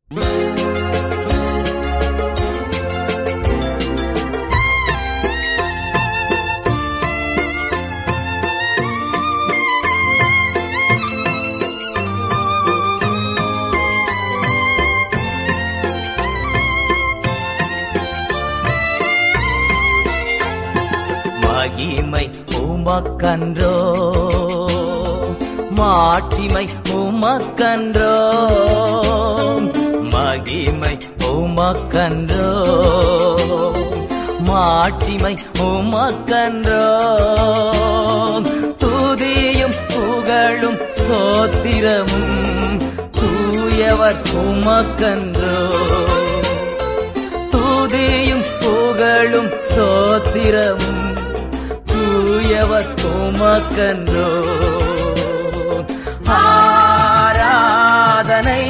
மகிமை உமக்கன்றோ மாட்சிமை உமக்கன்றோ மகிமை உமக்கன்றோ மாட்சிமை உமக்கன்றோ துதியும் புகழும் சோத்திரமும் தூயவர் உமக்கன்றோ துதியும் புகழும் சோத்திரமும் தூயவர் உமக்கன்றோ ஆராதனை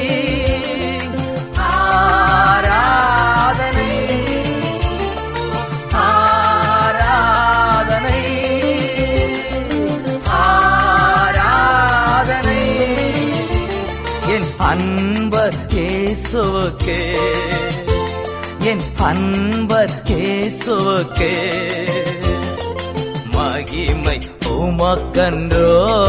ஆராதனை ஆராதனை ஆராதனை என் அன்பர் இயேசுவுக்கே என் அன்பர் இயேசுவுக்கே மகிமை உமக்கன்றோ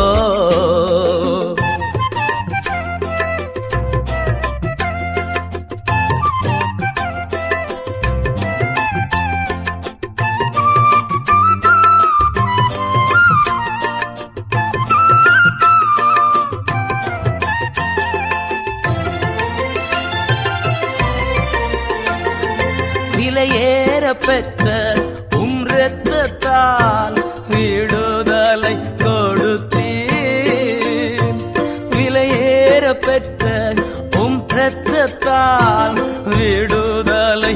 விலையேற பெற்ற உம் இரத்தத்தால் விடுதலை கொடுத்தீர் விலையேற பெற்ற உம் இரத்தத்தால் விடுதலை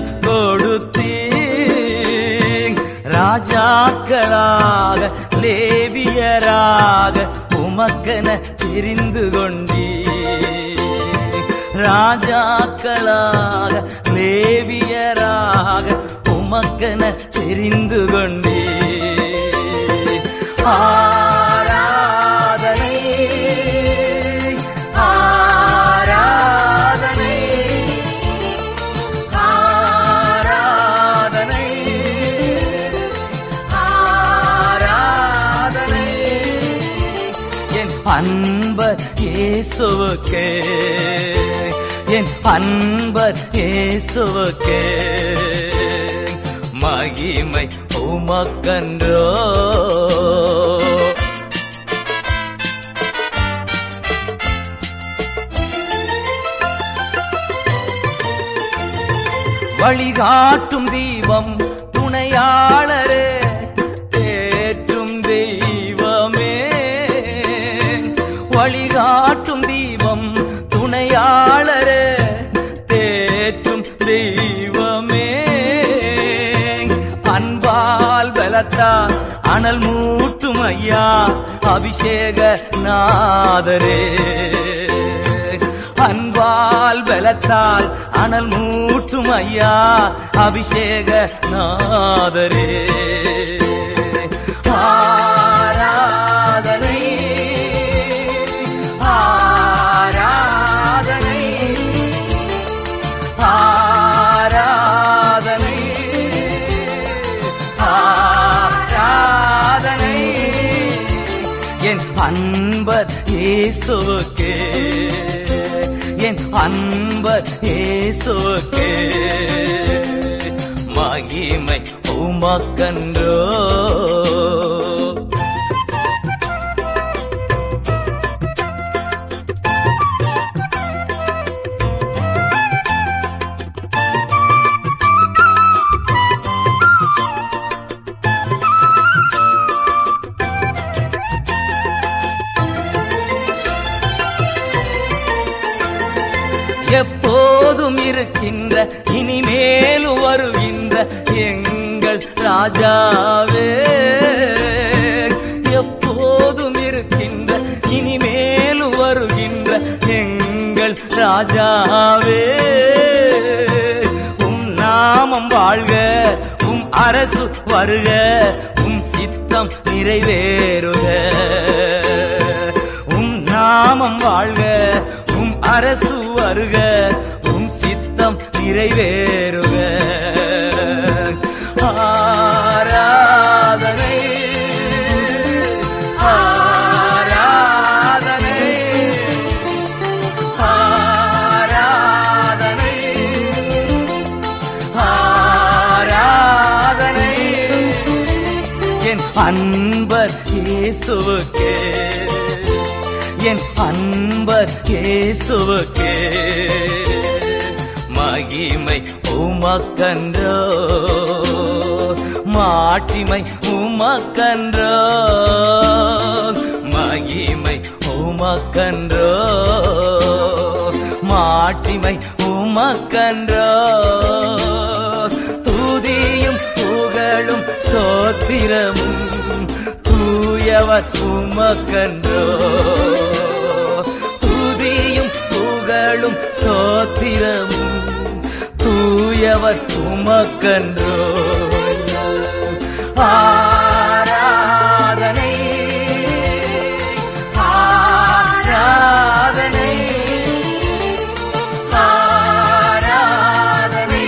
கொடுத்தீர் ராஜாக்களாக லேவியராக உமக்கென தெரிந்து கொண்டீர் ராஜாக்களாக லேவியராக உமக்கென தெரிந்து கொண்டே ஆராதனை ஆராதனை ஆராதனை ஆராதனை என் அன்பர் இயேசுவுக்கே என் அன்பர் இயேசுவுக்கே மகிமை உமக்கன்றோ வழிகாட்டும் தீபம் துணையாளரே தேற்றும் தெய்வமே வழிகாட்டும் தீபம் துணையாளரே தேற்றும் தெய்வமே அன்பால் பலத்தால் அனல் மூட்டும் ஐயா அபிஷேக நாதரே அன்பால் பலத்தால் அனல் மூட்டும் ஐயா அபிஷேக நாதரே ஆராதனை ஆராதனை ஆராதனை ஆராதனை என் அன்பர் இயேசுவுக்கே என் அன்பர் இயேசுவுக்கே மகிமை உமக்கன்றோ எப்போதும் இருக்கின்ற இனிமேலும் வருகின்ற எங்கள் ராஜாவே எப்போதும் இருக்கின்ற இனிமேலும் வருகின்ற எங்கள் ராஜாவே உம் நாமம் வாழ்க உம் அரசு வருக உம் சித்தம் நிறைவேறுக உம் நாமம் வாழ்க உம் அரசு வருக நிறைவேறுக ஆராதனை ஆராதனை ஆராதனை ஆராதனை என் அன்பர் இயேசுவுக்கே என் அன்பர் இயேசுவுக்கே மகிமை உமக்கன்றோ மாட்சிமை உமக்கன்றோ மகிமை உமக்கன்றோ மாட்சிமை உமக்கன்றோ துதியும் புகழும் ஸ்தோத்திரமும் தூயவர் உமக்கன்றோ துதியும் புகழும் ஸ்தோத்திரமும் தூயவர் உமக்கன்றோ ஆராதனை ஆராதனை ஆராதனை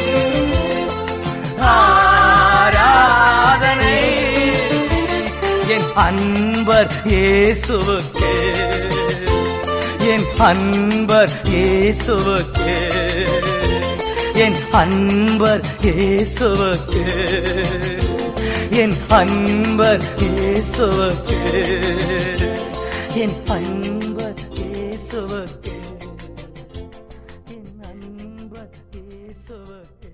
ஆராதனை என் அன்பர் இயேசுவுக்கு என் அன்பர் இயேசுவுக்கு என் அன்பர் இயேசுவுக்கு என் அன்பர் இயேசுவுக்கு என் அன்பர் இயேசுவுக்கு என் அன்பர் இயேசுவுக்கு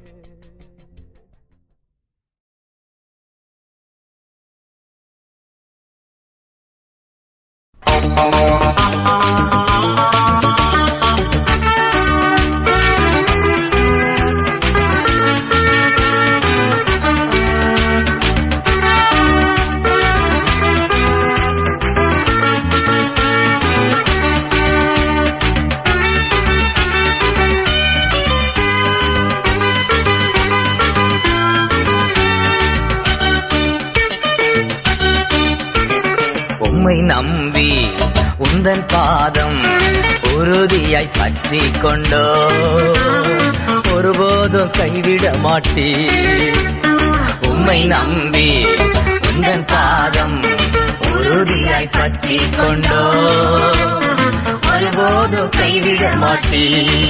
உம்மை நம்பி உந்தன் பாதம் உறுதியாய் பற்றி கொண்டோ ஒருபோதும் கைவிட மாட்டீ உம்மை நம்பி உந்தன் பாதம் உறுதியாய் பற்றி கொண்டோ ஒருபோதும் கைவிட மாட்டீ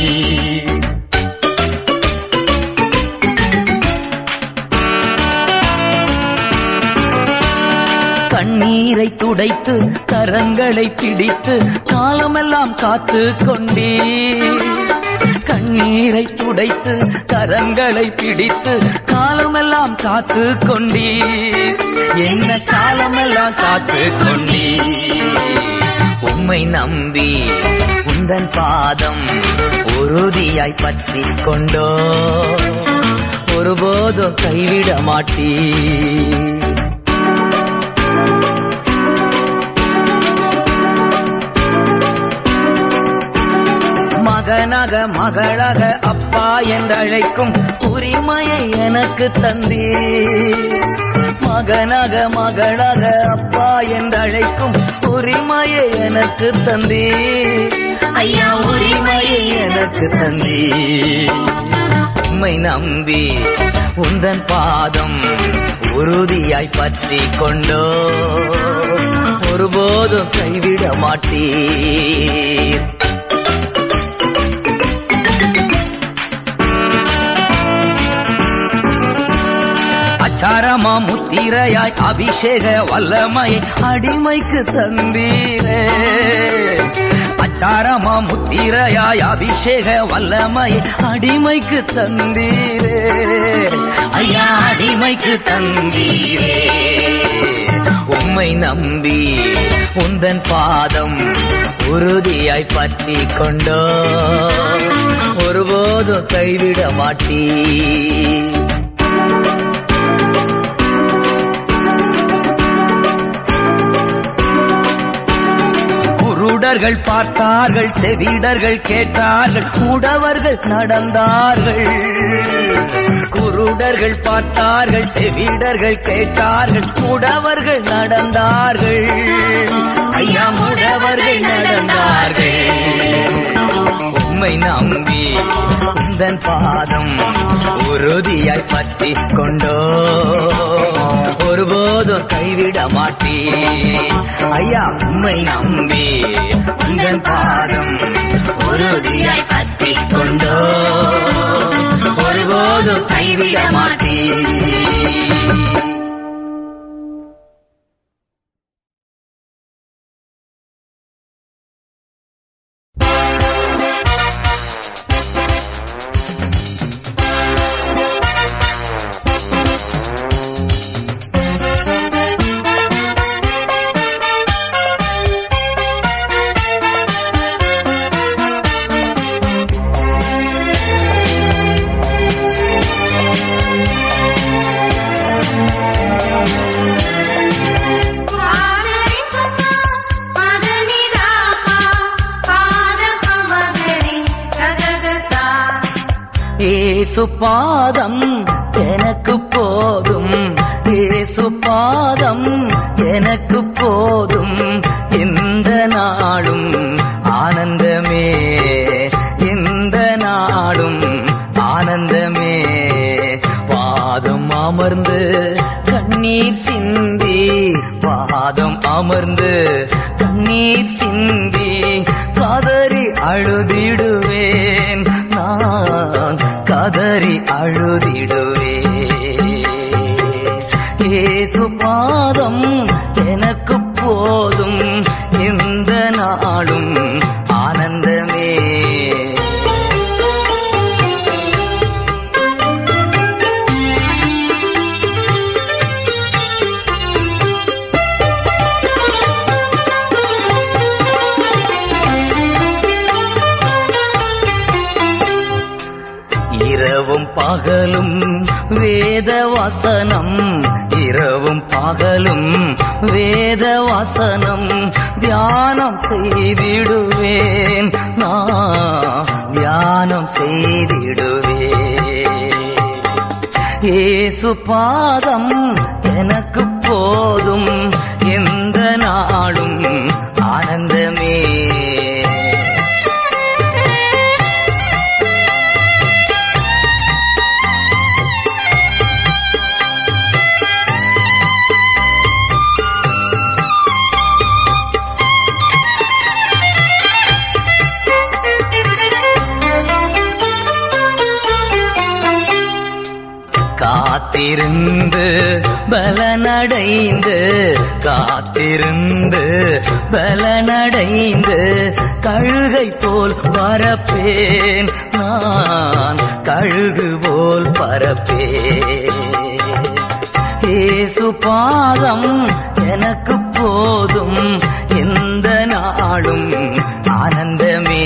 கண்ணீரை துடைத்து கரங்களை பிடித்து காலமெல்லாம் காத்து கொண்டே கண்ணீரை துடைத்து கரங்களை பிடித்து காலமெல்லாம் காத்து கொண்டே என்ன காலமெல்லாம் காத்து கொண்டே உம்மை நம்பி உந்தன் பாதம் உறுதியாய் பற்றி கொண்டோ ஒருபோதும் கைவிட மாட்டீ மகனாக மகளாக அப்பா என்றழைக்கும் உரிமையை எனக்கு தந்தே மகனாக மகளாக அப்பா என்றழைக்கும் உரிமையை எனக்கு தந்தே ஐயா உரிமையை எனக்கு தந்தே உம்மை நம்பி உந்தன் பாதம் உறுதியாய் பற்றி கொண்டோ ஒருபோதும் கைவிட மாட்டீர் அச்சாரமா முத்திரையாய் அபிஷேக வல்லமை அடிமைக்கு தந்தீரே அச்சாரமா முத்திரையாய் அபிஷேக வல்லமை அடிமைக்கு தந்தீரே ஐயா அடிமைக்கு தந்தீரே உம்மை நம்பி உந்தன் பாதம் உறுதியாய் பற்றி கொண்டோ ஒருபோதும் கைவிட மாட்டீ குருடர்கள் பார்த்தார்கள் செவிடர்கள் கேட்டார்கள் உடவர்கள் நடந்தார்கள் குருடர்கள் பார்த்தார்கள் செவிடர்கள் கேட்டார்கள் உடவர்கள் நடந்தார்கள் ஐயா முடவர்கள் நடந்தார்கள் உம்மை நம்பி உந்தன் பாதம் உறுதியாய் பற்றி கொண்டோ ஒருபோதும் கைவிட மாட்டேன் ஐயா உம்மை நம்பி உந்தன் பாதம் உறுதியாய் பற்றி கொண்டோ ஒருபோதும் கைவிட மாட்டேன் ஏசு பாதம் எனக்கு போதும் ஏசு பாதம் எனக்கு போதும் இந்த நாடும் ஆனந்தமே இந்த நாடும் ஆனந்தமே பாதம் அமர்ந்து கண்ணீர் சிந்தி பாதம் அமர்ந்து கண்ணீர் சிந்தி கதறி அழுதிடுவேன் நான் கதறி அழுதிடுவேன் ஏசு பாதம் எனக்கு போதும் இந்த நாளும் ஆனந்தமே இரவும் பகலும் வேத வசனம் இரவும் பகலும் வேத வசனம் தியானம் செய்திடுவேன் நான் தியானம் செய்திடுவேன் ஏசு பாதம் எனக்கு போதும் எந்த நாளும் ஆனந்தமே காத்திருந்து பலனடைந்து காத்திருந்து பலனடைந்து கழுகை போல் பரப்பேன் நான் கழுகு போல் பரப்பேன் ஏசு பாதம் எனக்கு போதும் எந்த நாளும் ஆனந்தமே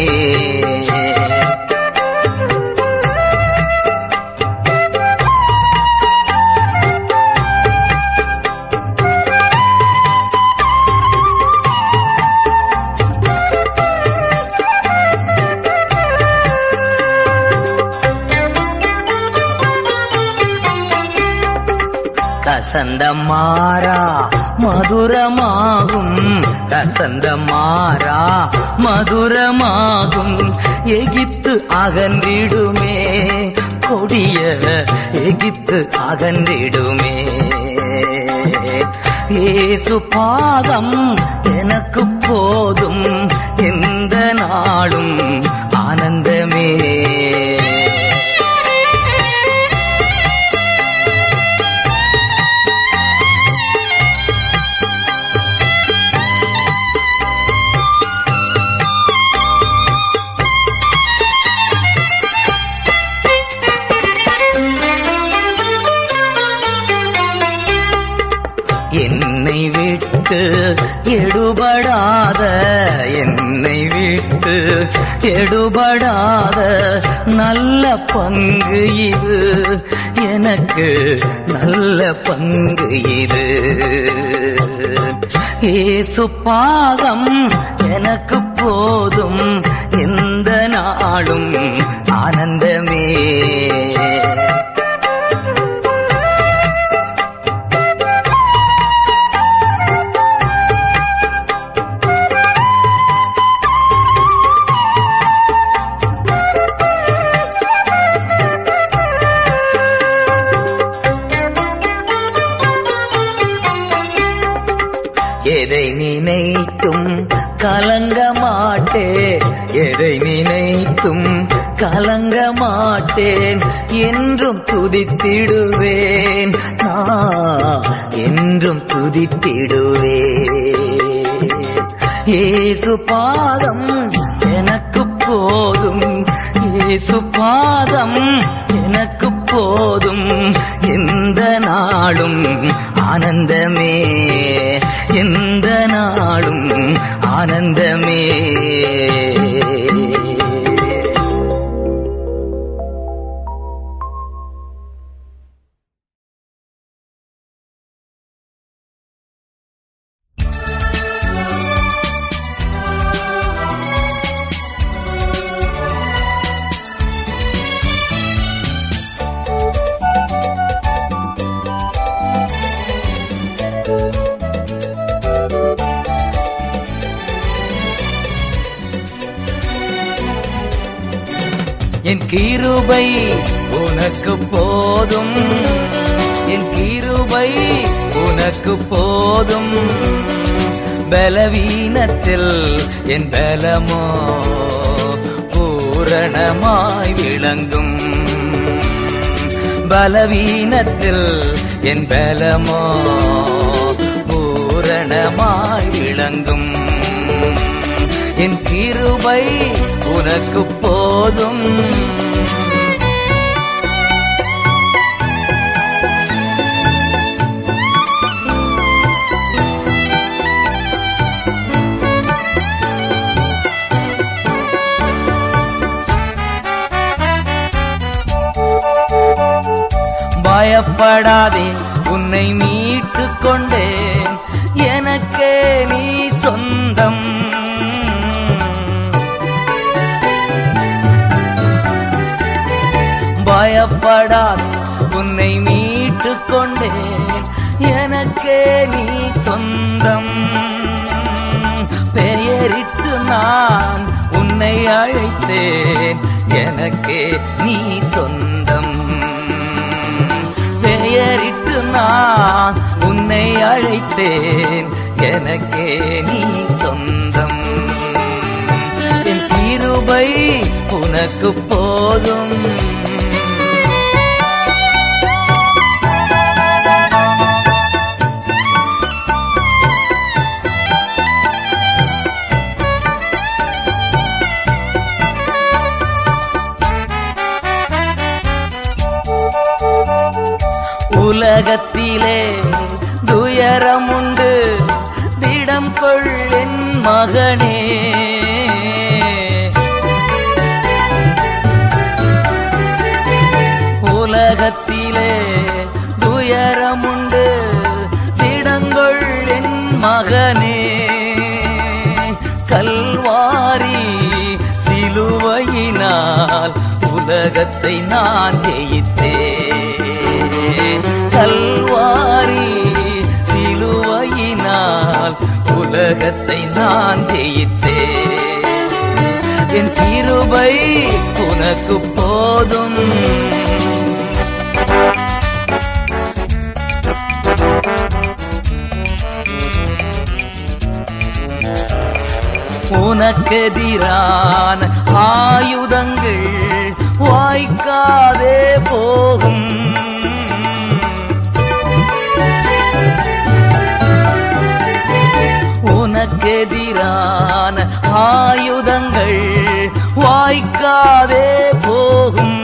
கசந்த மாறா மதுரமாகும் கசந்த மாறா மதுரமாகும் எகிப்து அகன்றிடுமே கொடிய எகிப்து அகன்றிடுமே ஏசு பாதம் எனக்கு போதும் எந்த நாளும் ஆனந்தமே என்னை விட்டு எடுபடாத என்னை விட்டு எடுபடாத நல்ல பங்கு இது எனக்கு நல்ல பங்கு இது ஏசு பாதம் எனக்கு போதும் எந்த நாளும் ஆனந்தமே நினைத்தும் கலங்க மாட்டேன் என்றும் துதித்திடுவேன் நான் என்றும் துதித்திடுவேன் ஏசு பாதம் எனக்கு போதும் ஏசு பாதம் எனக்கு போதும் எந்த நாளும் ஆனந்தமே எந்த நாளும் ஆனந்தமே என் கிருபை உனக்கு போதும் என் கிருபை உனக்கு போதும் பலவீனத்தில் என் பலமோ பூரணமாய் விளங்கும் பலவீனத்தில் என் பலமோ பூரணமாய் விளங்கும் என் கிருபை உனக்கு போதும் பயப்படாதே உன்னை மீட்டுக் கொண்டேன் எனக்கே நீ சொந்தம் பயப்படாதே உன்னை மீட்டுக் கொண்டேன் எனக்கே நீ சொந்தம் பெயரிட்டு நான் உன்னை அழைத்தேன் எனக்கே நீ சொந்தம் பெயரிட்டு நான் உன்னை அழைத்தேன் எனக்கே நீ சொந்தம் என் கிருபை உனக்கு போதும் உலகத்திலே துயரமுண்டு திடம் கொள்ளென் மகனே உலகத்திலே துயரமுண்டு திடங்கொள் என் மகனே கல்வாரி சிலுவையினால் உலகத்தை நான் ஜெயித்தேன் கல்வாரி சிலுவையினால் உலகத்தை நான் ஜெயித்தேன் என் கிருபை உனக்கு போதும் உனக்கெதிரான ஆயுதங்கள் வாய்க்காதே போகும் உனக்கெதிரான ஆயுதங்கள் வாய்க்காதே போகும்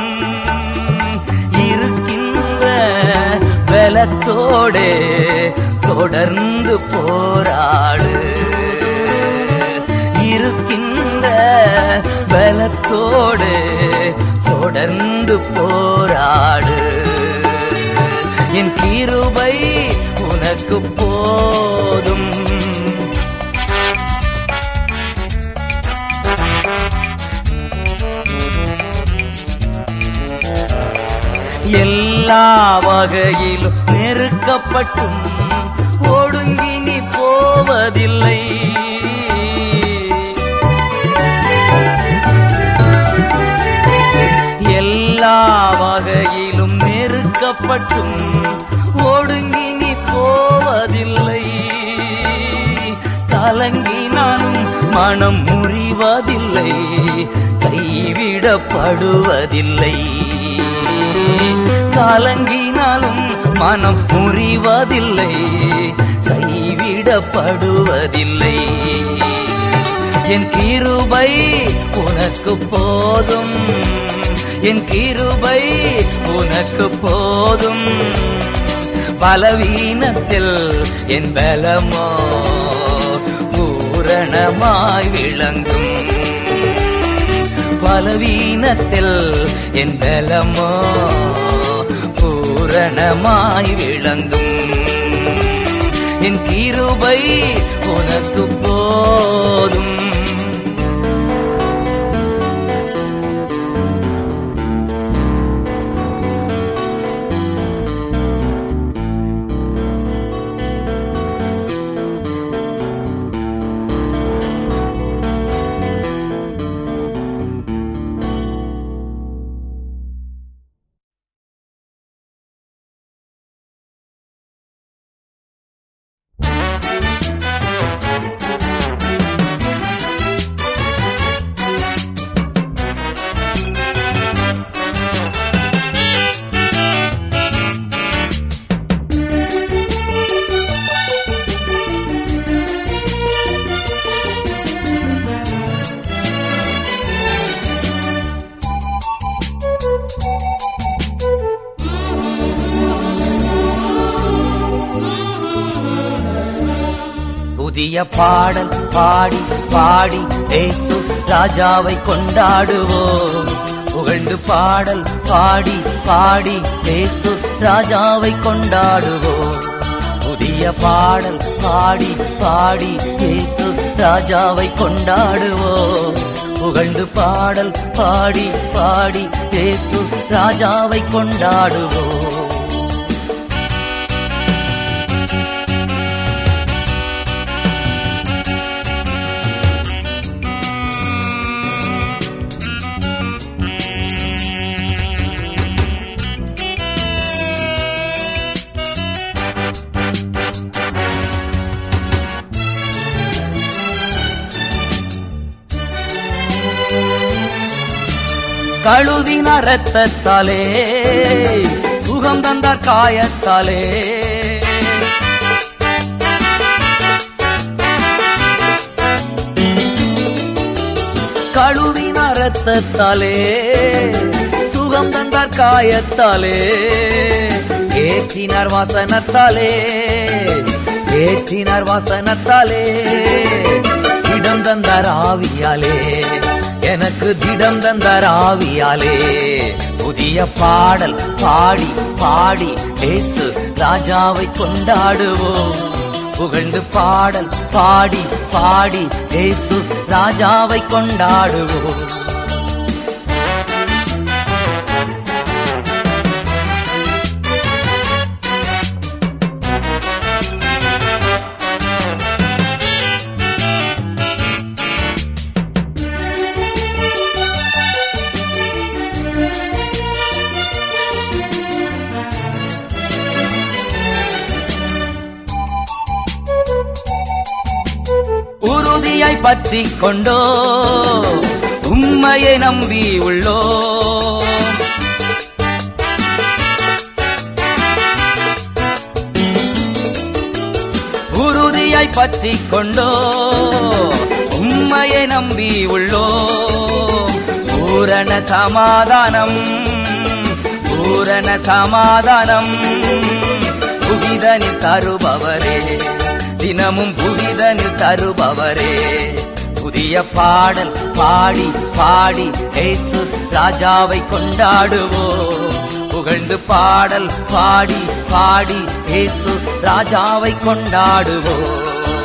இருக்கின்ற பலத்தோடே தொடர்ந்து போராடு இருக்கின்ற பலத்தோடு தொடர்ந்து போராடு என் கிருபை உனக்கு போதும் எல்லா வகையிலும் நெருக்கப்பட்டும் ஒடுங்கி நீ போவதில்லை எல்லா வகையிலும் நெருக்கப்பட்டும் ஒடுங்கி நீ போவதில்லை கலங்கினாலும் மனம் முறிவதில்லை கைவிடப்படுவதில்லை கைவிடப்படுவதில்லை கலங்கினாலும் மனம் முறிவதில்லை கைவிடப்படுவதில்லை என் கிருபை உனக்கு போதும் என் கிருபை உனக்கு போதும் பலவீனத்தில் என் பலமோ பூரணமாய் விளங்கும் பலவீனத்தில் என் பலமோ பூரணமாய் விளங்கும் என் கிருபை உனக்கு போதும் புதிய பாடல் பாடி பாடி ஏசு ராஜாவை கொண்டாடுவோம் புகழ்ந்து பாடல் பாடி பாடி ஏசு ராஜாவை கொண்டாடுவோம் புதிய பாடல் பாடி பாடி ஏசு ராஜாவை கொண்டாடுவோம் புகழ்ந்து பாடல் பாடி பாடி ஏசு ராஜாவை கொண்டாடுவோம் கழுவின ரத்தத்தாலே சுகம் தந்தார் காயத்தாலே கழுவின ரத்தத்தாலே சுகம் தந்தார் காயத்தாலே ஏற்றினார் வாசனத்தாலே ஏற்றினார் வாசனத்தாலே இடம் தந்தார் ஆவியாலே எனக்கு திடம் தந்தார் ஆவியாலே புதிய பாடல் பாடி பாடி பேசு ராஜாவை கொண்டாடுவோம் புகழ்ந்து பாடல் பாடி பாடி பேசு ராஜாவை கொண்டாடுவோம் உறுதியாய் பற்றி கொண்டோ உம்மையை நம்பி உள்ளோ உறுதியாய் பற்றி கொண்டோ உம்மையை நம்பி உள்ளோ பூரண சமாதானம் பூரண சமாதானம் புவிதனில் தருபவரே தினமும் புவிதனில் தருபவரே புதிய பாடல் பாடி பாடி ஏசு ராஜாவை கொண்டாடுவோம் புகழ்ந்து பாடல் பாடி பாடி ஏசு ராஜாவை கொண்டாடுவோம்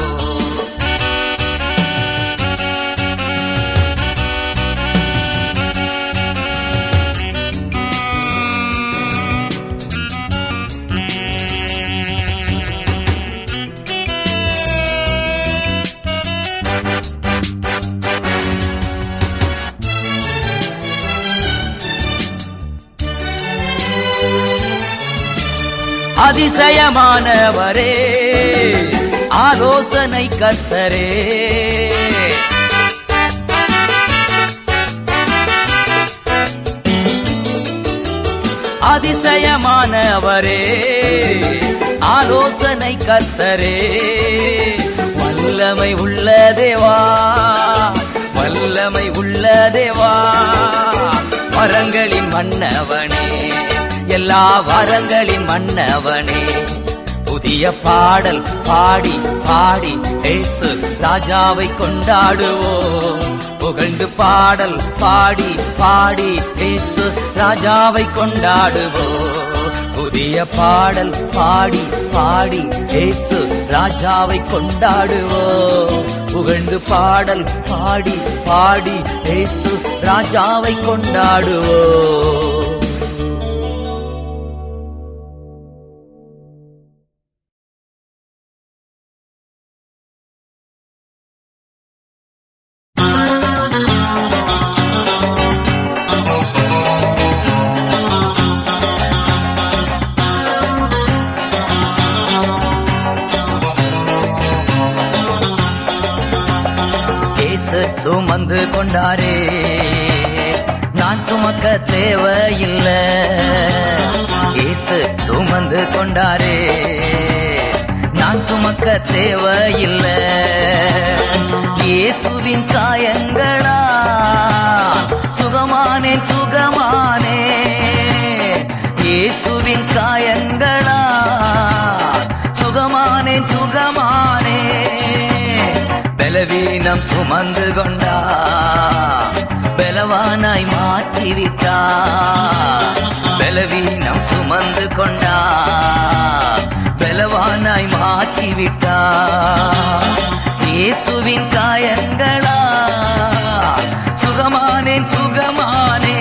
அதிசயமானவரே ஆலோசனை கர்த்தரே அதிசயமானவரே ஆலோசனை கர்த்தரே வல்லமை உள்ள தேவா வல்லமை உள்ள தேவா வரங்களின் மன்னவனே எல்லா வரங்களின் மன்னவனே புதிய பாடல் பாடி பாடி ஏசு ராஜாவை கொண்டாடுவோம் புகழ்ந்து பாடல் பாடி பாடி ஏசு ராஜாவை கொண்டாடுவோம் புதிய பாடல் பாடி பாடி ஏசு ராஜாவை கொண்டாடுவோம் புகழ்ந்து பாடல் பாடி பாடி ஏசு ராஜாவை கொண்டாடுவோம் இயேசு சுமந்து கொண்டாரே நான் சுமக்க தேவையில்லை இயேசு சுமந்து கொண்டாரே நான் சுமக்க தேவையில்லை இயேசுவின் காயங்களா சுகமானேன் சுகமானே இயேசுவின் காயங்களா சுகமானேன் சுகமானே பலவீனம் சுமந்து கொண்டா பலவானாய் மாற்றிவிட்டா பலவீனம் சுமந்து கொண்டா பலவானாய் மாற்றிவிட்டா இயேசுவின் காயங்களா சுகமானேன் சுகமானே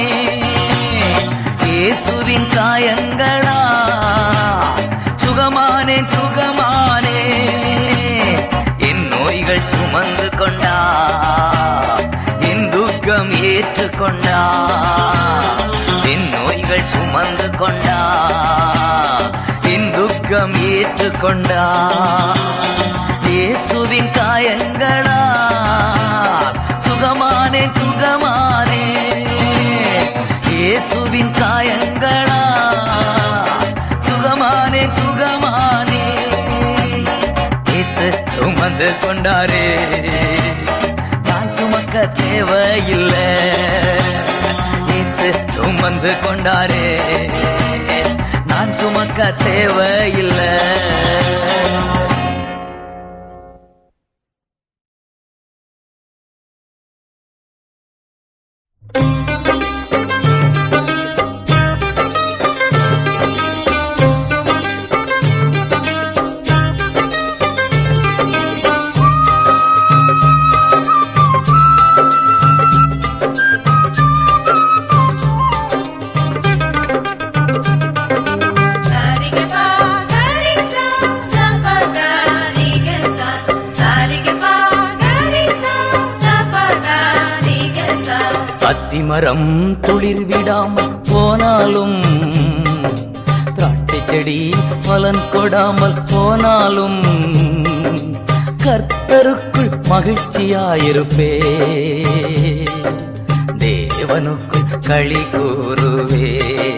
இயேசுவின் காயங்களா சுகமானேன் சுகமானே என் நோய்கள் சுமந்து கொண்டா என் துக்கம் ஏற்றுக்கொண்டா என் நோய்கள் சுமந்து கொண்டா என் துக்கம் ஏற்றுக்கொண்டா இயேசுவின் காயங்களா சுகமானே சுகமானே இயேசுவின் காயங்களா சுகமானே சுகமானே இயேசு சுமந்து கொண்டாரே நான் சுமக்க தேவையில்லை இயேசு சுமந்து கொண்டாரே நான் சுமக்க தேவையில்லை சரிகபா கரிசா சப்பகரிகசா சரிகபா கரிசா சப்பகரிகசா அத்திமரம் துளிர் விடாமல் போனாலும் திராட்சை செடி பலன் கொடாமல் போனாலும் கர்த்தருக்குள் மகிழ்ச்சியாயிருப்பே தேவனுக்குள் களி கூறுவே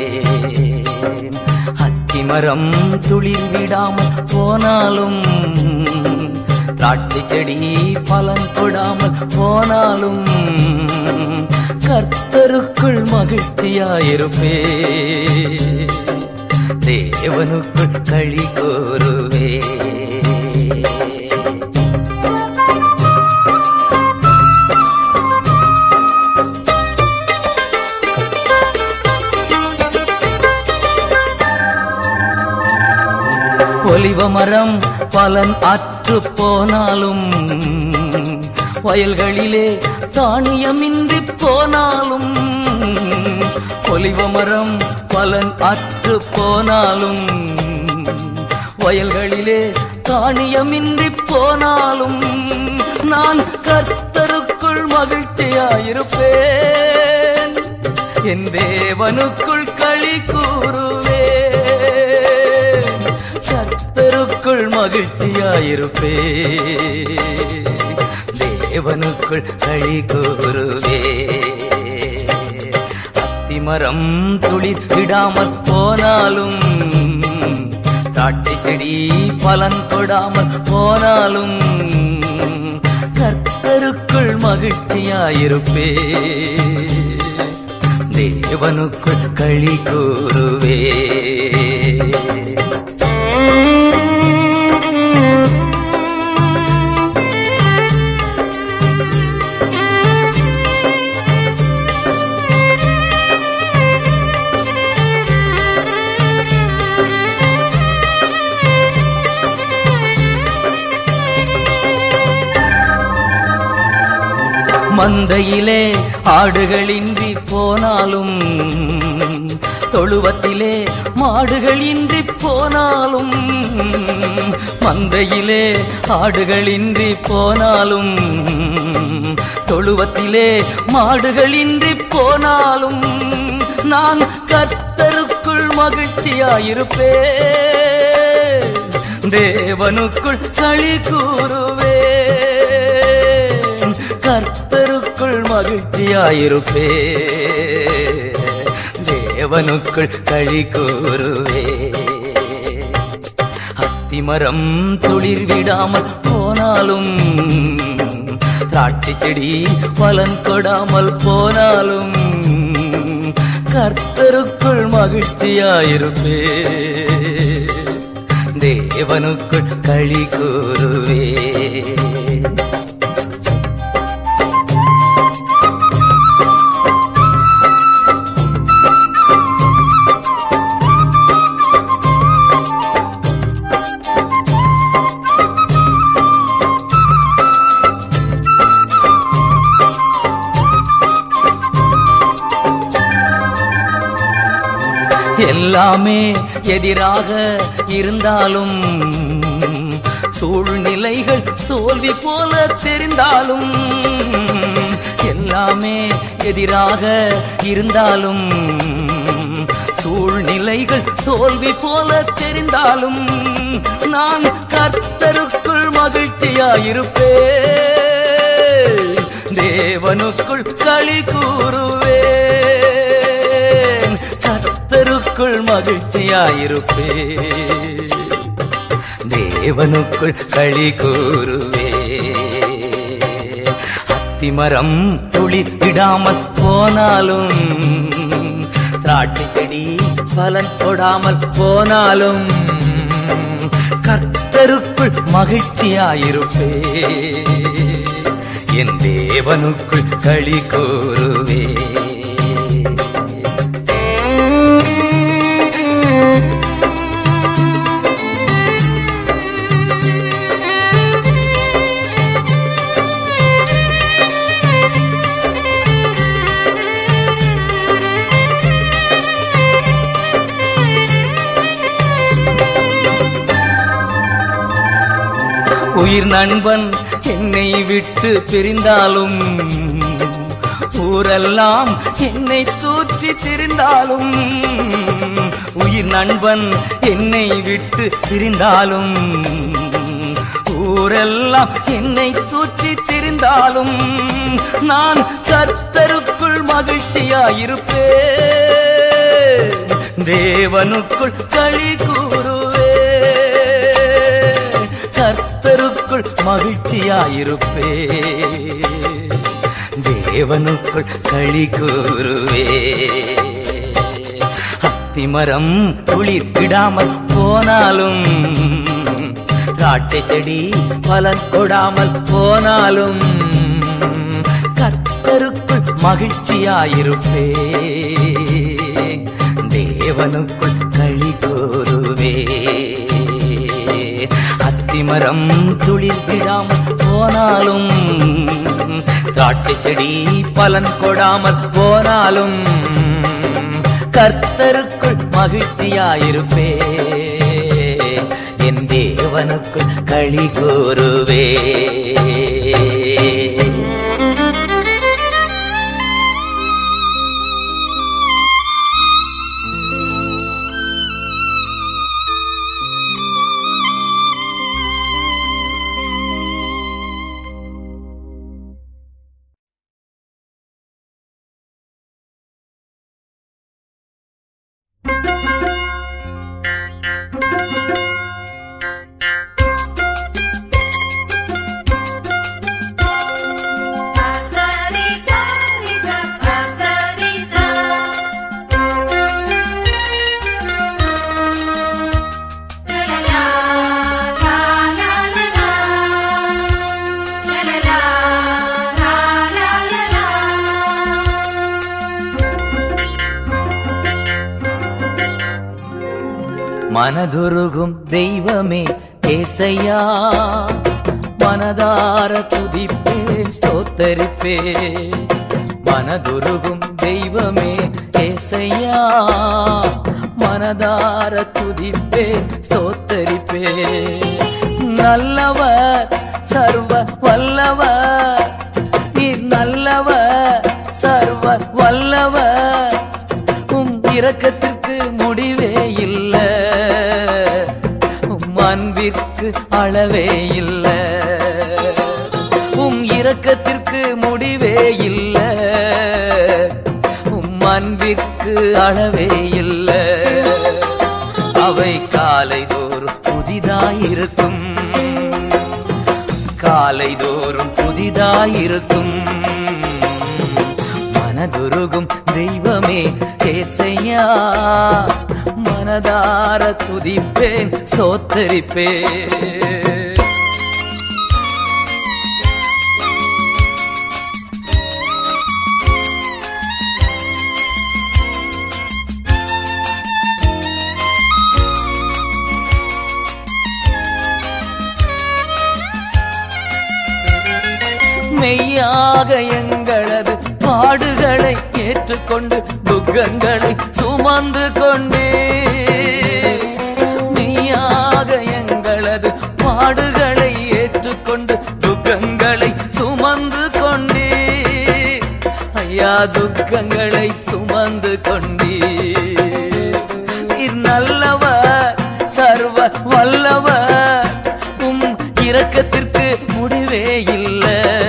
அத்திமரம் துளிர் விடாமல் போனாலும் திராட்சை செடி பலன் கொடாமல் போனாலும் கர்த்தருக்குள் மகிழ்ச்சியாயிருப்பே தேவனுக்குள் களி கூறுவே ஒலிவ மரம் பலன் அற்று போனாலும் வயல்களிலே தானியமின்றி போனாலும் ஒலிவ மரம் பலன் அற்று போனாலும் வயல்களிலே தானியமின்றி போனாலும் நான் கர்த்தருக்குள் மகிழ்ச்சியாயிருப்பேன் என் தேவனுக்குள் களி கூறுவேன் கர்த்தருக்குள் மகிழ்ச்சியாயிருப்பே தேவனுக்குள் களி கூறுவே அத்திமரம் துளிர் விடாமல் போனாலும் திராட்சை செடி பலன் கொடாமல் போனாலும் கர்த்தருக்குள் மகிழ்ச்சியாயிருப்பே தேவனுக்குள் களி கூறுவே மந்தையிலே ஆடுகளின்றி போனாலும் தொழுவத்திலே மாடுகளின்றி போனாலும் மந்தையிலே ஆடுகளின்றி போனாலும் தொழுவத்திலே மாடுகளின்றி போனாலும் நான் கர்த்தருக்குள் மகிழ்ச்சியாயிருப்பேன் தேவனுக்குள் களி கூறுவேன் கர்த்தருக்குள் மகிழ்ச்சியாயிருப்பே தேவனுக்குள் களி கூறுவே அத்திமரம் துளிர் விடாமல் போனாலும் திராட்சை செடி பலன் கொடாமல் போனாலும் கர்த்தருக்குள் மகிழ்ச்சியாயிருப்பே தேவனுக்குள் களி கூறுவே எல்லாமே எதிராக இருந்தாலும் சூழ்நிலைகள் தோல்வி போல தெரிந்தாலும் எல்லாமே எதிராக இருந்தாலும் சூழ்நிலைகள் தோல்வி போல தெரிந்தாலும் நான் கர்த்தருக்குள் மகிழ்ச்சியாயிருப்பேன் தேவனுக்குள் களி கூறுவேன் கர்த்தருக்குள் மகிழ்ச்சியாயிருப்பேன் தேவனுக்குள் களி கூறுவே அத்திமரம் துளிர் விடாமல் போனாலும் திராட்சை செடி பலன் கொடாமல் போனாலும் கர்த்தருக்குள் மகிழ்ச்சியாயிருப்பே என் தேவனுக்குள் களி கூறுவே உயிர் நண்பன் என்னை விட்டு பிரிந்தாலும் ஊரெல்லாம் என்னை தூற்றி திரிந்தாலும் உயிர் நண்பன் என்னை விட்டு பிரிந்தாலும் ஊரெல்லாம் என்னை தூற்றி திரிந்தாலும் நான் கர்த்தருக்குள் மகிழ்ச்சியாயிருப்பேன் தேவனுக்குள் களி கூறுவே கர்த்தருக்குள் மகிழ்ச்சியாயிருப்பே தேவனுக்குள் களி கூறுவே அத்திமரம் துளிர் விடாமல் போனாலும் திராட்சை செடி பலன் கொடாமல் போனாலும் கர்த்தருக்குள் மகிழ்ச்சியாயிருப்பே தேவனுக்குள் களி கூறுவே அத்திமரம் துளிர் விடாமல் போனாலும் திராட்சை செடி பலன் கொடாமல் போனாலும் கர்த்தருக்குள் மகிழ்ச்சியாயிருப்பே என் தேவனுக்குள் களி கூறுவே பசரிதா நிதா பசரிதா லலலா லா லா லலா லலலா லா லா லலா மனதுருகும் தெய்வமே ஏசையா மனதார துதிப்பேன் ஸ்தோத்தரிப்பே மனதுருகும் தெய்வமே ஏசையா மனதார துதிப்பேன் ஸ்தோத்தரிப்பே நல்லவர் சர்வ வல்லவர் நீர் நல்லவர் சர்வ வல்லவர் உம் இரக்கத்திற்கு முடிவே இல்ல உம் அன்பிற்கு அளவே இல்ல உம் இரக்கத்திற்கு முடிவே இல்ல உம் அன்பிற்கு அளவே இல்ல அவை காலைதோறும் புதிதாயிருக்கும் காலைதோறும் புதிதாயிருக்கும் மனதுருகும் தெய்வமே ஏசையா மனதார துதிப்பேன் சோத்தரிப்பேன் மெய்யாக எங்களது பாடுகளை ஏற்றுக்கொண்டு துக்கங்களை சுமந்து கொண்டே மெய்யாக எங்களது பாடுகளை ஏற்றுக்கொண்டு துக்கங்களை சுமந்து கொண்டே ஐயா துக்கங்களை சுமந்து கொண்டே நீர் நல்லவர் சர்வ வல்லவர் உம் இரக்கத்திற்கு முடிவே இல்ல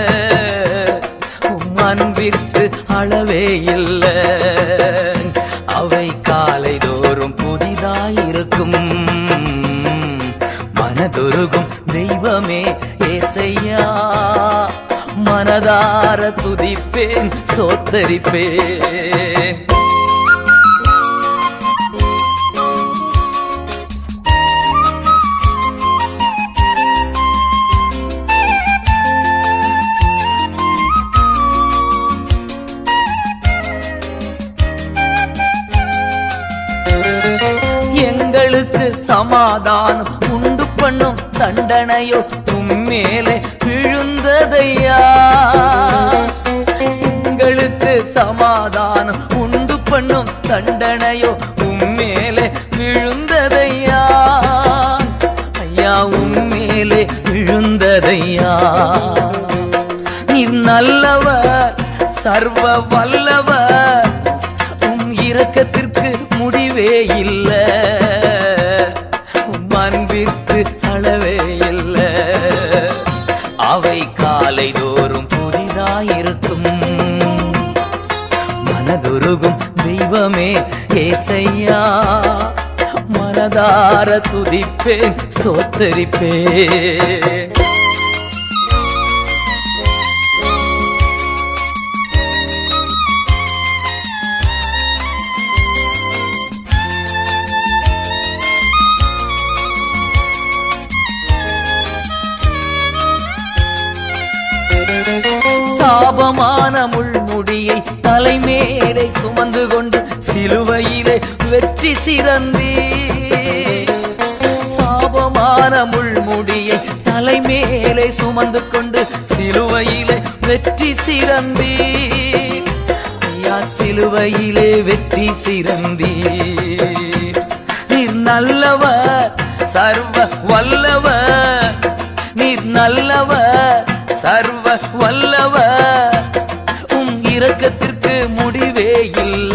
உம் அன்பிற்கு அளவே இல்ல அவை காலைதோறும் புதிதாயிருக்கும் மனதுருகும் தெய்வமே ஏசையா மனதார துதிப்பேன் சோத்தரிப்பேன் எங்களுக்கு சமாதானம் உண்டு பண்ணும் தண்டனையோ உம்மேலே விழுந்ததையா எங்களுக்கு சமாதானம் உண்டு பண்ணும் தண்டனையோ உம்மேலே விழுந்ததையா ஐயா உம்மேலே விழுந்ததையா நீர் நல்லவர் சர்வ வல்லவர் உம் இரக்கத்திற்கு முடிவே இல்ல உம் அன்பிற்கு அளவே இல்ல அவை காலைதோறும் புதிதாயிருக்கும் மனதுருகும் தெய்வமே ஏசையா மனதார துதிப்பேன் ஸ்தோத்தரிப்பேன் சாபமான முள்முடியை தலைமேலை சுமந்து கொண்டு சிலுவையிலே வெற்றி சிறந்தி சாபமான முள்முடியை தலைமேலே சுமந்து கொண்டு சிலுவையிலே வெற்றி சிறந்தி ஐயா சிலுவையிலே வெற்றி சிறந்தி நீர் நல்லவர் சர்வ வல்லவர் நீர் நல்லவர் சர்வ வல்லவர் உம் இரக்கத்திற்கு முடிவே இல்ல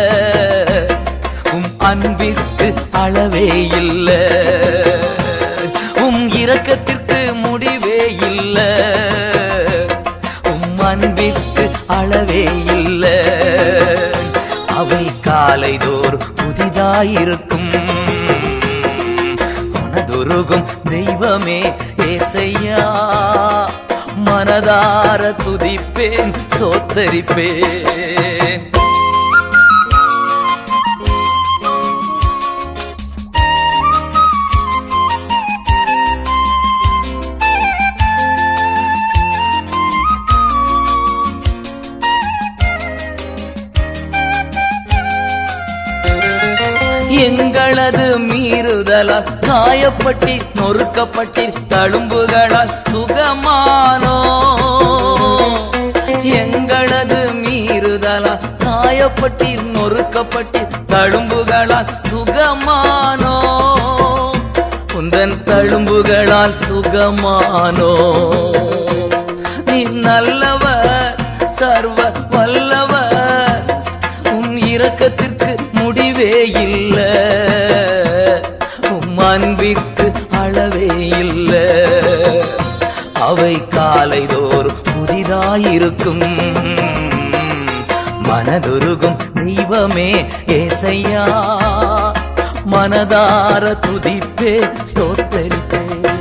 உம் அன்பிற்கு அளவே இல்ல உம் இரக்கத்திற்கு முடிவே இல்ல உம் அன்பிற்கு அளவே இல்ல அவை காலைதோறும் புதிதா புதிதாயிருக்கும் மனதுருகும் தெய்வமே ஏசையா மனதார துதிப்பேன் சோத்தரிப்பேன் எங்களது மீறுதலால் காயப்பட்டி நொறுக்கப்பட்டி தழும்புகளால் சுகமானோ எங்களது மீறுதலால் காயப்பட்டி நொறுக்கப்பட்டி தழும்புகளால் சுகமானோ உந்தன் தழும்புகளால் சுகமானோ நீ நல்லவர் சர்வ வல்லவர் உம் இரக்கத்திற்கு முடிவே இல்ல உம் அன்பிற்கு அளவே இல்ல அவை காலைதோறும் புதிதாயிருக்கும் மனதுருகும் தெய்வமே ஏசையா மனதார துதிப்பே ஸ்தோத்தரிப்பே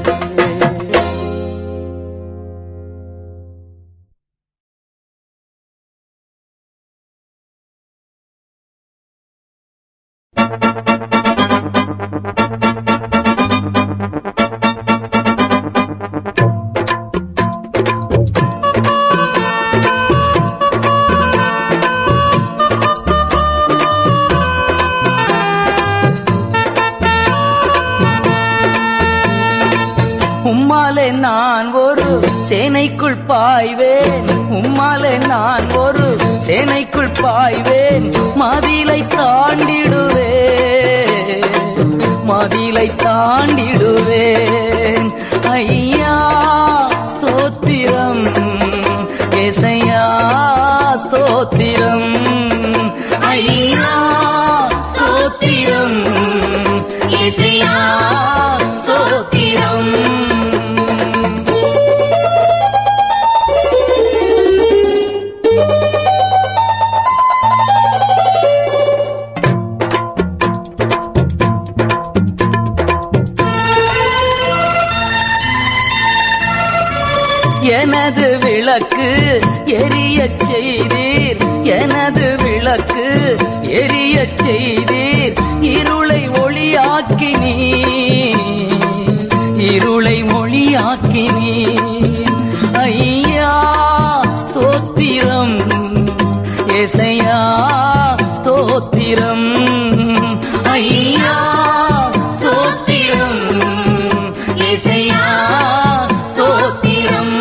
உம்மாலே நான் ஒரு சேனைக்குள் பாய்வேன் உம்மாலே நான் ஒரு சேனைக்குள் பாய்வேன் மதிலை தாண்டிடுவேன் மதிலை தாண்டிடுவேன் ஐயா ஸ்தோத்திரம் ஏசையா ஸ்தோத்திரம் ஐயா ஸ்தோத்திரம் ஏசையா ஸ்தோத்திரம் எனது விளக்கு எரியச் செய்தீர் எனது விளக்கு எரியச் செய்தீர் இருளை ஒளியாக்கினீ இருளை ஒளியாக்கினீ ஐயா ஸ்தோத்திரம் ஏசையா ஸ்தோத்திரம் ஐயா ஸ்தோத்திரம் ஏசையா ஸ்தோத்திரம்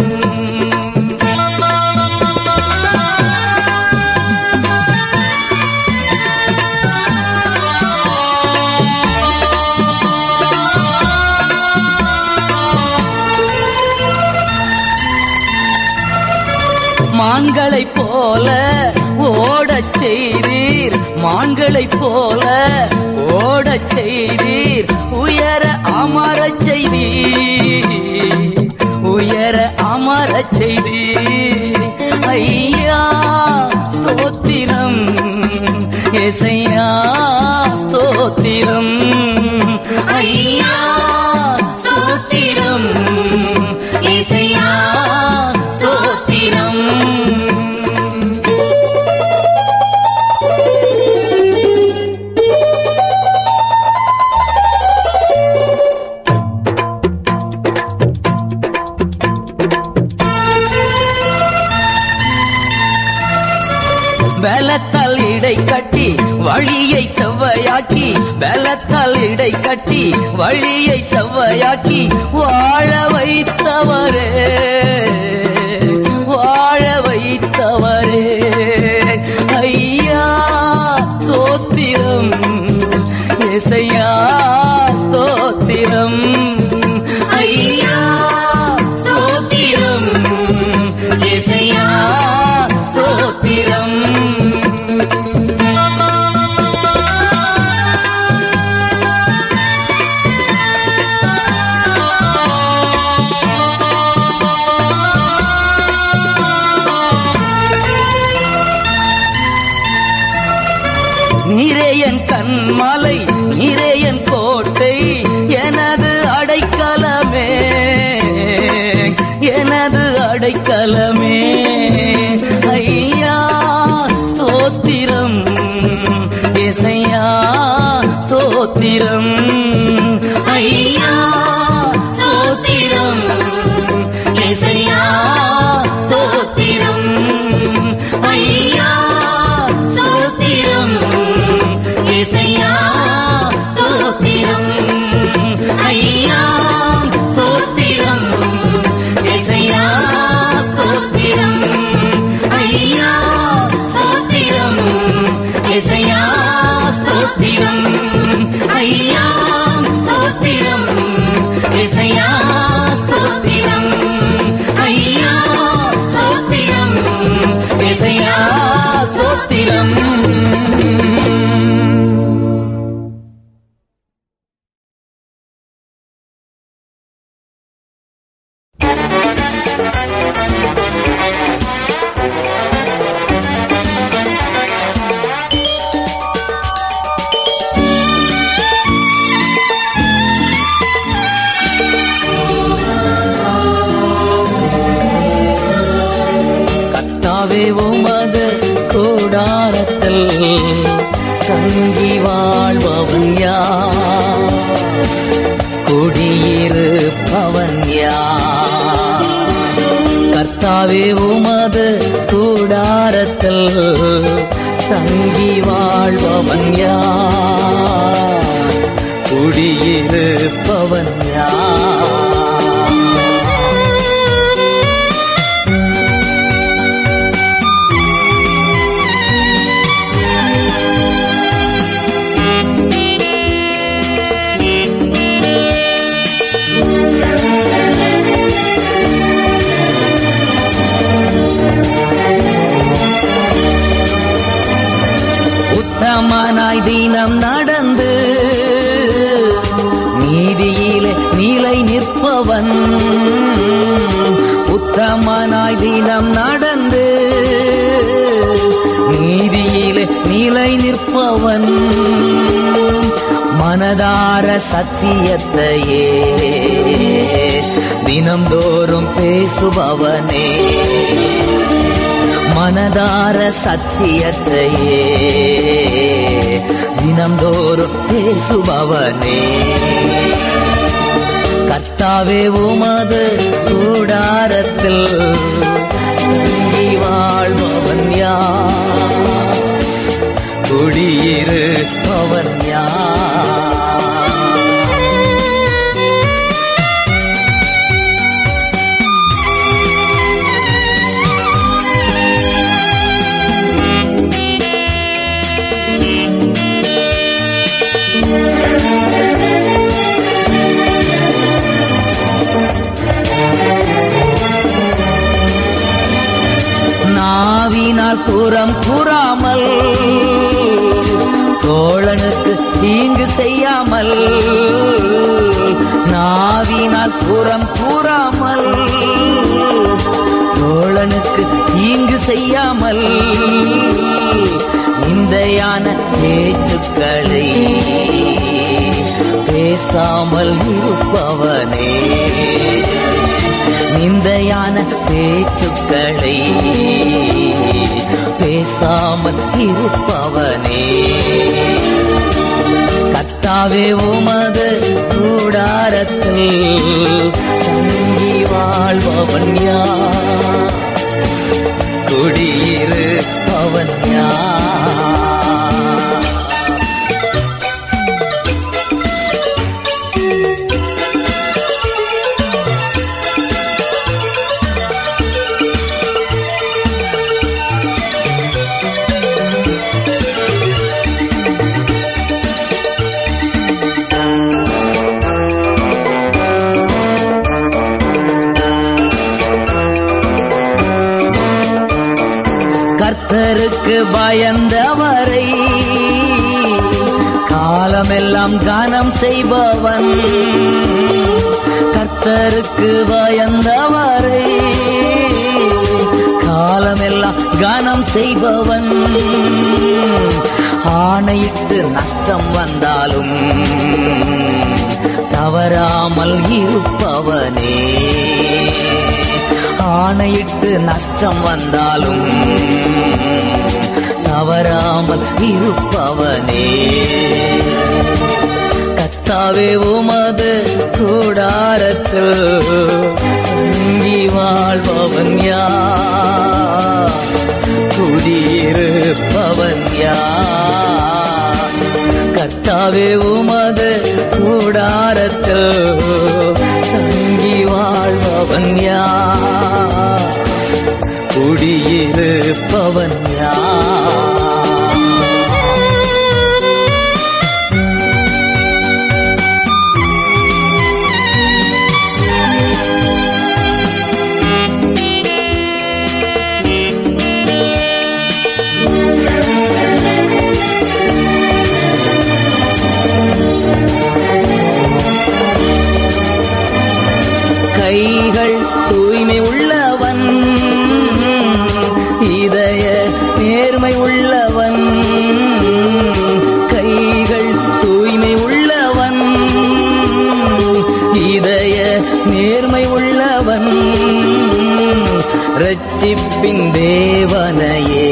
மான்களைப் போல ஓடச் செய்தீர் மான்களைப் போல ஓடச் செய்தீர் உயர அமரச் செய்தீர் உயர அமரச் செய்தீர் ஐயா ஸ்தோத்திரம் ஏசையா ஸ்தோத்திரம் ஐயா ஸ்தோத்திரம் ஏசையா ஸ்தோத்திரம் பலத்தால் இடை கட்டி வழியை செவ்வையாக்கி பலத்தால் இடை கட்டி வழியை செவ்வையாக்கி வாழ வைத்தவரே வாழ வைத்தவரே ஐயா ஸ்தோத்திரம் ஏசையா ஸ்தோத்திரம் ஐயா ஸ்தோத்திரம் ஏசையா ஸ்தோத்திரம் நீரே என் கண்மலை நீரே என் கோட்டை எனது அடைக்கலமே எனது அடைக்கலமே ஐயா ஸ்தோத்திரம் இசையா ஸ்தோத்திரம் ஐயா ஸ்தோத்திரம் இசையா ஸ்தோத்திரம் ஐயா ஸ்தோத்திரம் இசையா ஸ்தோத்திரம் ஐயா ஸ்தோத்திரம் இசையா ஸ்தோத்திரம் ஐயா ஸ்தோத்திரம் இசையா ஸ்தோத்திரம் ஐயா ஸ்தோத்திரம் இசையா ஸ்தோத்திரம் ஐயா ஸ்தோத்திரம் இசையா ஸ்தோத்திரம் கத்தாவே உமது கூடாரத்தில் தங்கி வாழ்பவன் யார் குடியிருப்பவன் யார் கர்த்தாவே உமது கூடாரத்தில் தங்கி வாழ்பவன் யார் குடியிருப்பவன் யார் உத்தமனாய் தினம் நடந்து நீதியிலே நிலை நிற்பவன் உத்தமனாய் தினம் நடந்து நீதியிலே நிலை நிற்பவன் மனதார சத்தியத்தையே தினம்தோறும் பேசுபவனே மனதார சத்தியத்தையே தினம்தோறும் பேசுபவனே கத்தாவே உமது கூடாரத்தில் தங்கி வாழ்பவன் யார் குடியிருப்பவன் யார் நாவினால் புறம் புறாமல் தோழனுக்கு தீங்கு செய்யாமல் நாவினால் புறம் கூறாமல் தோழனுக்கு தீங்கு செய்யாமல் நிந்தையான பேச்சுக்களை பேசாமல் இருப்பவனே நிந்தையான பேச்சுக்களை பேசாமல் இருப்பவனே கத்தாவே உமது கூடாரத்தில் தங்கி வாழ்பவன் யார் குடியிருப்பவன் யார் கர்த்தருக்கு பயந்தவரை காலமெல்லாம் கானம் செய்பவன் கர்த்தருக்கு பயந்தவரை காலமெல்லாம் கானம் செய்பவன் ஆணையிட்டு நஷ்டம் வந்தாலும் தவறாமல் இருப்பவனே ஆணையிட்டு நஷ்டம் வந்தாலும் தவறாமல் இருப்பவனே கத்தாவே உமது கூடாரத்தில் தங்கி வாழ்பவன் யார் குடியிருப்பவன் யார் கத்தாவே உமது கூடாரத்தில் தங்கி வாழ்பவன் யார் குடியிருப்பவன் யார் கைகள் தூய்மை உள்ளவன் இதய நேர்மை உள்ளவன் கைகள் தூய்மை உள்ளவன் இதய நேர்மை உள்ளவன் ரட்சிப்பின் தேவனையே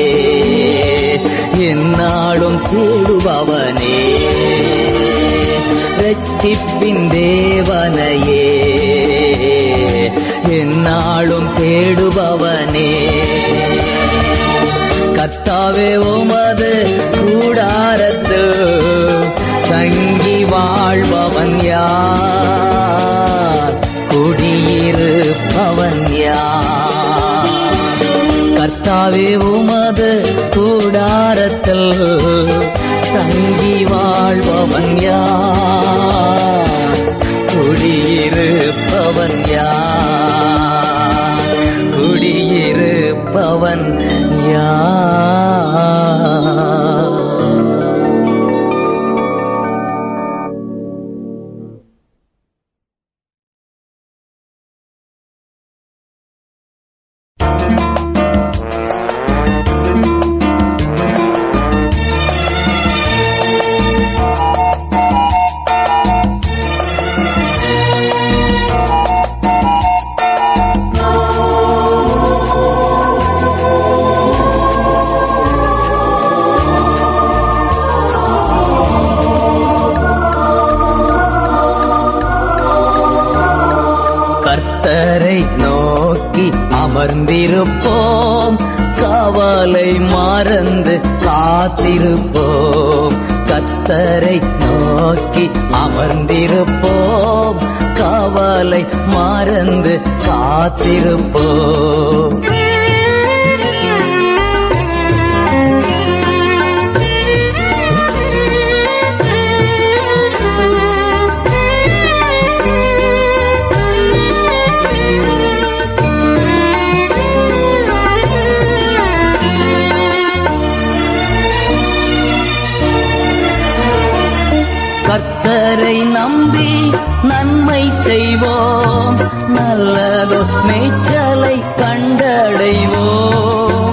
என்னாலும் தேடுபவனே ரட்சிப்பின் தேவனையே என்னாலும் தேடுபவனே கத்தாவே உமது கூடாரத்தில் தங்கி வாழ்பவன் யார் குடியிருப்பவன் யார் கர்த்தாவே உமது கூடாரத்தில் தங்கி வாழ்பவன் யார் குடியிருப்பவன் யார் குடியிருப்பவன் யார் கர்த்தரை நோக்கி அமர்ந்திருப்போம் காவலை மறந்து காத்திருப்போம் கர்த்தரை நோக்கி அமர்ந்திருப்போம் காவலை மறந்து காத்திருப்போம் கர்த்தரை நம்பி நன்மை செய்வோம் நல்லதோ மேய்ச்சலை கண்டடைவோம்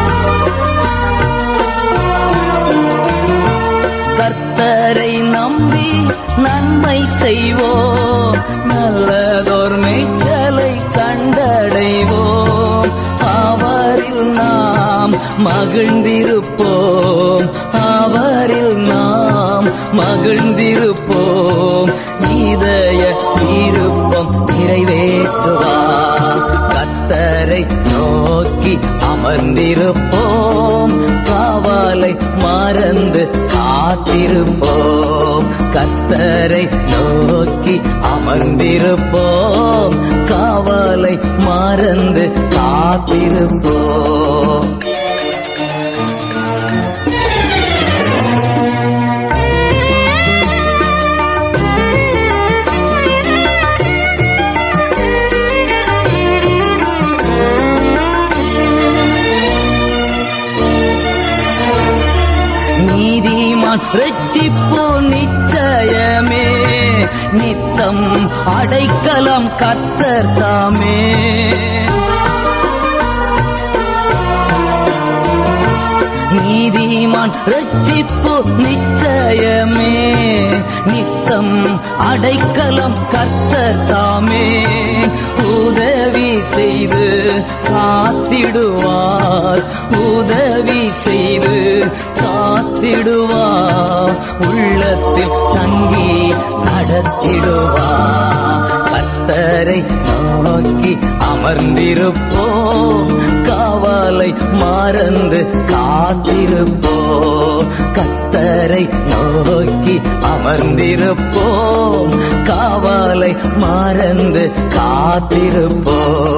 கர்த்தரை நம்பி நன்மை செய்வோம் நல்லதோர் மேய்ச்சலை கண்டடைவோம் அவரில் நாம் மகிழ்ந்திருப்போம் அவரில் நாம் மகிழ்ந்திருப்போம் இதய விருப்பம் நிறைவேற்றுவார் கத்தரை நோக்கி அமர்ந்திருப்போம் காவலை மறந்து காத்திருப்போம் கத்தரை நோக்கி அமர்ந்திருப்போம் காவலை மறந்து காத்திருப்போம் நீதிமான் ரட்சிப்பு நிச்சயமே நித்தம் அடைக்கலம் கத்தர் தாமே நீதிமான் ரட்சிப்பு நிச்சயமே நித்தம் அடைக்கலம் கர்த்தர் தாமே உதவி செய்து காத்திடுவார் உதவி செய்து காத்திடுவார் உள்ளத்தில் தங்கி நடத்திடுவார் கர்த்தரை நோக்கி அமர்ந்திருப்போ காவலை மறந்து காத்திருப்போ கர்த்தரை நோக்கி அமர்ந்திருப்போ காவலை மறந்து காத்திருப்போ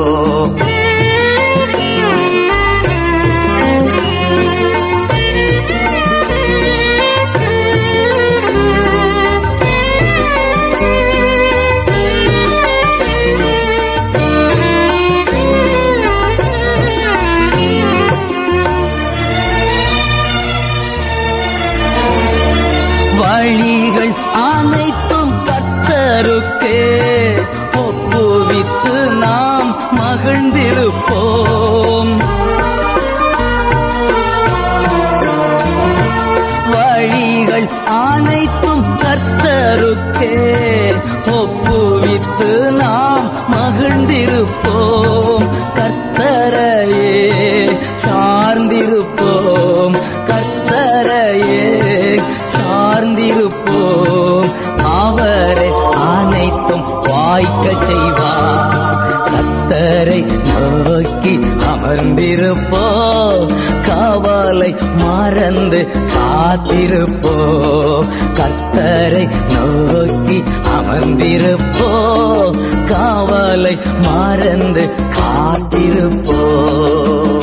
வழிகள் அனைத்தும் கத்தருக்கே ஒப்புவித்து நாம் மகிழ்ந்திருப்போம் வழிகள் அனைத்தும் கர்த்தருக்கே ஒப்புவித்து நாம் மகிழ்ந்திருப்போம் கர்த்தரையே சார்ந்திருப்போம் கர்த்தரையே சார்ந்திருப்போம் அவரை அனைத்தும் வாய்க்க செய்வார் கத்தரை நோக்கி அமர்ந்திருப்போ காவலை மறந்து காத்திருப்போ கத்தரை நோக்கி அமர்ந்திருப்போ காவலை மறந்து காத்திருப்போ